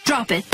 Drop it.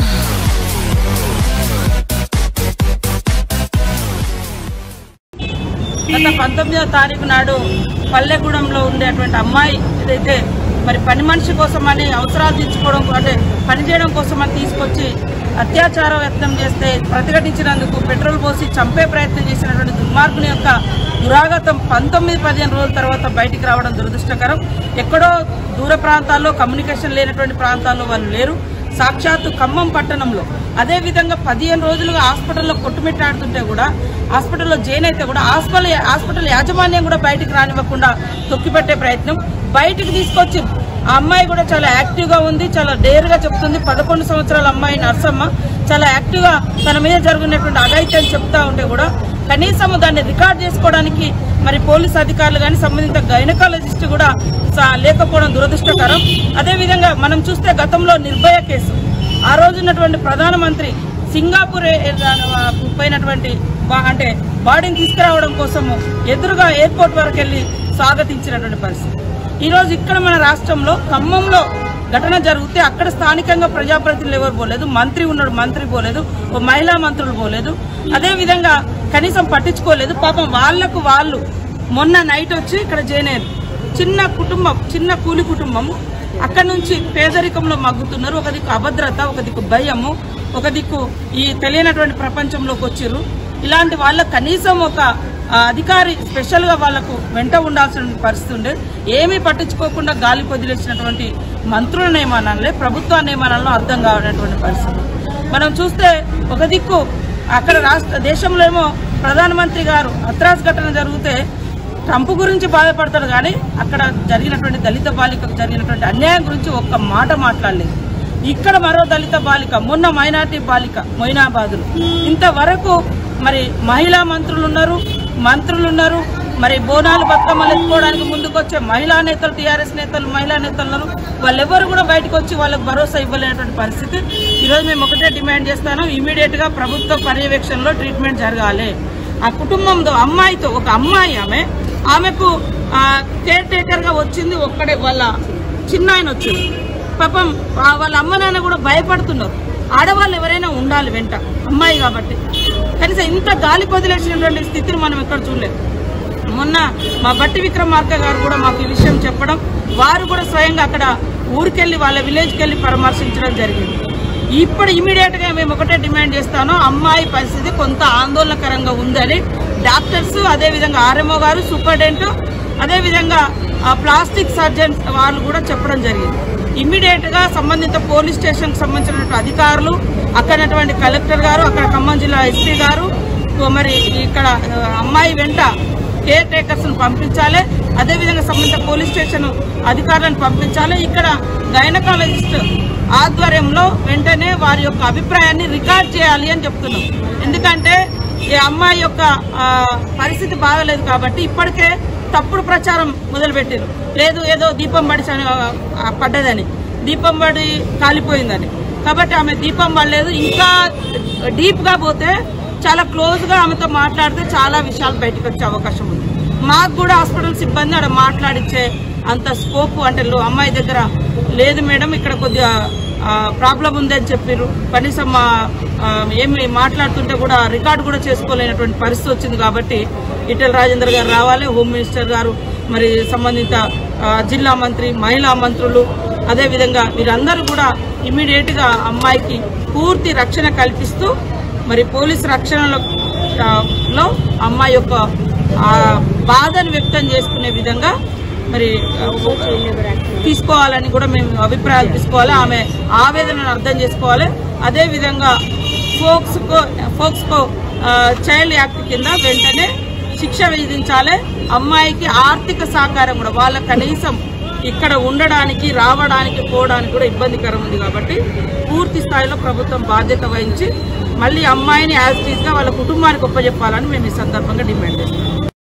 గత పంతొమ్మిదవ తారీఖు నాడు పల్లెగూడెంలో ఉండేటువంటి అమ్మాయి ఏదైతే మరి పని మనిషి కోసమని అవసరాలు తీర్చుకోవడం అంటే పని చేయడం కోసమని తీసుకొచ్చి అత్యాచారం యత్నం చేస్తే ప్రతిఘటించినందుకు పెట్రోల్ పోసి చంపే ప్రయత్నం చేసినటువంటి దుర్మార్గుని యొక్క దురాగతం పంతొమ్మిది పదిహేను రోజుల తర్వాత బయటికి రావడం దురదృష్టకరం ఎక్కడో దూర ప్రాంతాల్లో కమ్యూనికేషన్ లేనటువంటి ప్రాంతాల్లో వాళ్ళు లేరు సాక్షాత్తు ఖమ్మం పట్టణంలో అదే విధంగా పదిహేను రోజులుగా హాస్పిటల్లో కొట్టుమిట్టాడుతుంటే కూడా హాస్పిటల్లో జైన్ అయితే కూడా హాస్పిటల్ హాస్పిటల్ యాజమాన్యం కూడా బయటికి రానివ్వకుండా తొక్కిపెట్టే ప్రయత్నం బయటికి తీసుకొచ్చి ఆ అమ్మాయి కూడా చాలా యాక్టివ్ గా ఉంది చాలా డేర్ గా చెప్తుంది పదకొండు సంవత్సరాల అమ్మాయి నర్సమ్మ చాలా యాక్టివ్ గా తన మీద జరిగినటువంటి అఘాయిత్యం చెప్తా ఉంటే కూడా కనీసం దాన్ని రికార్డ్ చేసుకోవడానికి మరి పోలీస్ అధికారులు కానీ సంబంధిత గైనకాలజిస్ట్ కూడా స- లేకపోవడం దురదృష్టకరం అదేవిధంగా మనం చూస్తే గతంలో నిర్భయ కేసు ఆ రోజు ఉన్నటువంటి ప్రధానమంత్రి సింగాపూర్ ఏ- ఏ- పోయినటువంటి బా- అంటే బాడీని తీసుకురావడం కోసము ఎదురుగా ఎయిర్పోర్ట్ వరకు వెళ్ళి స్వాగతించినటువంటి పరిస్థితి ఈ రోజు ఇక్కడ మన రాష్ట్రంలో ఖమ్మంలో ఘటన జరిగితే అక్కడ స్థానికంగా ప్రజాప్రతినిధులు ఎవరు పోలేదు మంత్రి ఉన్నాడు మంత్రి పోలేదు ఓ మహిళా మంత్రులు పోలేదు అదే విధంగా కనీసం పట్టించుకోలేదు పాపం వాళ్లకు వాళ్ళు మొన్న నైట్ వచ్చి ఇక్కడ జాయిన్ అయ్యారు చిన్న కుటుంబం చిన్న కూలి కుటుంబము అక్కడ నుంచి పేదరికంలో మగ్గుతున్నారు ఒక దిక్కు అభద్రత ఒక దిక్కు భయము ఒక దిక్కు ఈ తెలియనటువంటి ప్రపంచంలోకి వచ్చిర్రు ఇలాంటి వాళ్ళకు కనీసం ఒక ఆ, అధికారి స్పెషల్ గా వాళ్లకు వెంట ఉండాల్సిన పరిస్థితి ఉండే ఏమీ పట్టించుకోకుండా గాలి పొదిలేసినటువంటి మంత్రుల నియమనాలే ప్రభుత్వ నియమనాలను అర్థం కావనటువంటి పరిస్థితి మనం చూస్తే ఒక దిక్కు అక్కడ రాష్ట్ర దేశంలో ఏమో ప్రధానమంత్రి గారు అత్రాస్ ఘటన జరిగితే ట్రంప్ గురించి బాధపడతాడు కానీ అక్కడ జరిగినటువంటి దళిత బాలికకు జరిగినటువంటి అన్యాయం గురించి ఒక్క మాట మాట్లాడలేదు ఇక్కడ మరో దళిత బాలిక మొన్న మైనార్టీ బాలిక మొయినాబాదులు ఇంతవరకు మరి మహిళా మంత్రులు ఉన్నారు మంత్రులు ఉన్నారు మరి బోనాలు బతుకమ్మలు ఎత్తుకోవడానికి ముందుకు వచ్చే మహిళా నేతలు టీఆర్ఎస్ నేతలు మహిళా నేతలు ఉన్నారు వాళ్ళెవరు కూడా బయటకు వచ్చి వాళ్ళకి భరోసా ఇవ్వలేనటువంటి పరిస్థితి ఈరోజు మేము ఒకటే డిమాండ్ చేస్తాను ఇమీడియట్ గా ప్రభుత్వ పర్యవేక్షణలో ట్రీట్మెంట్ జరగాలి ఆ కుటుంబంతో అమ్మాయితో ఒక అమ్మాయి ఆమె ఆమెకు కేర్ టేకర్ గా వచ్చింది ఒక్కడే వాళ్ళ చిన్న ఆయన వచ్చింది పాపం ఆ వాళ్ళ అమ్మ నాన్న కూడా భయపడుతున్నారు ఆడవాళ్ళు ఎవరైనా ఉండాలి వెంట అమ్మాయి కాబట్టి కనీసం ఇంత గాలి వదిలేసినటువంటి స్థితిని మనం ఎక్కడ చూడలేదు మొన్న మా బట్టి విక్రమార్క గారు కూడా మాకు ఈ విషయం చెప్పడం వారు కూడా స్వయంగా అక్కడ ఊరికెళ్ళి వాళ్ళ విలేజ్కి వెళ్ళి పరామర్శించడం జరిగింది ఇప్పుడు ఇమీడియట్ గా మేము ఒకటే డిమాండ్ చేస్తాను అమ్మాయి పరిస్థితి కొంత ఆందోళనకరంగా ఉందని డాక్టర్స్ అదే విధంగా ఆర్ఎంఓ గారు సూపరింటెండెంట్ అదే విధంగా ఆ ప్లాస్టిక్ సర్జన్స్ వాళ్ళు కూడా చెప్పడం జరిగింది ఇమ్మీడియట్ గా సంబంధిత పోలీస్ స్టేషన్ కి సంబంధించినటువంటి అధికారులు అక్కడ ఉన్నటువంటి కలెక్టర్ గారు అక్కడ ఖమ్మం జిల్లా ఎస్పీ గారు ఓ మరి ఇక్కడ ఆ, అమ్మాయి వెంట కేర్ టేకర్స్ ను పంపించాలి అదేవిధంగా సంబంధిత పోలీస్ స్టేషన్ అధికారులను పంపించాలి ఇక్కడ గైనకాలజిస్ట్ ఆధ్వర్యంలో వెంటనే వారి యొక్క అభిప్రాయాన్ని రికార్డ్ చేయాలి అని చెప్తున్నాం ఎందుకంటే ఈ అమ్మాయి యొక్క ఆ, పరిస్థితి బాగలేదు కాబట్టి ఇప్పటికే తప్పుడు ప్రచారం మొదలుపెట్టారు లేదు ఏదో దీపం పడి చని- ఆ, పడ్డదని దీపం పడి కాలిపోయిందని కాబట్టి ఆమె దీపం పడలేదు ఇంకా డీప్ గా పోతే చాలా క్లోజ్ గా ఆమెతో మాట్లాడితే చాలా విషయాలు బయటకు వచ్చే అవకాశం ఉంది మాకు కూడా హాస్పిటల్ సిబ్బంది ఆడ మాట్లాడించే అంత స్కోప్ అంటే లో- అమ్మాయి దగ్గర లేదు మేడం ఇక్కడ కొద్దిగా ప్రాబ్లం ఉందని చెప్పారు కనీసం మా ఆ, ఏమి మాట్లాడుతుంటే కూడా రికార్డు కూడా చేసుకోలేనటువంటి పరిస్థితి వచ్చింది కాబట్టి ఈటెల రాజేందర్ గారు రావాలి హోమ్ మినిస్టర్ గారు మరి సంబంధిత ఆ, జిల్లా మంత్రి మహిళా మంత్రులు అదేవిధంగా వీరందరూ కూడా ఇమీడియట్ గా అమ్మాయికి పూర్తి రక్షణ కల్పిస్తూ మరి పోలీస్ రక్షణలో ఆ, లో అమ్మాయి యొక్క ఆ, బాధను వ్యక్తం చేసుకునే విధంగా మరి ఆ, తీసుకోవాలని కూడా మేము అభిప్రాయాలు తీసుకోవాలి ఆమె ఆవేదనను అర్థం చేసుకోవాలి అదే విధంగా ఫోక్స్కో ఫోక్స్కో చైల్డ్ యాక్ట్ కింద వెంటనే శిక్ష విధించాలి అమ్మాయికి ఆర్థిక సహకారం కూడా వాళ్ళ కనీసం ఇక్కడ ఉండడానికి రావడానికి పోవడానికి కూడా ఇబ్బందికరం ఉంది కాబట్టి పూర్తి స్థాయిలో ప్రభుత్వం బాధ్యత వహించి మళ్ళీ అమ్మాయిని యాజ్ గా వాళ్ళ కుటుంబానికి ఒప్పజెప్పాలని మేము ఈ సందర్భంగా డిమాండ్ చేస్తున్నాం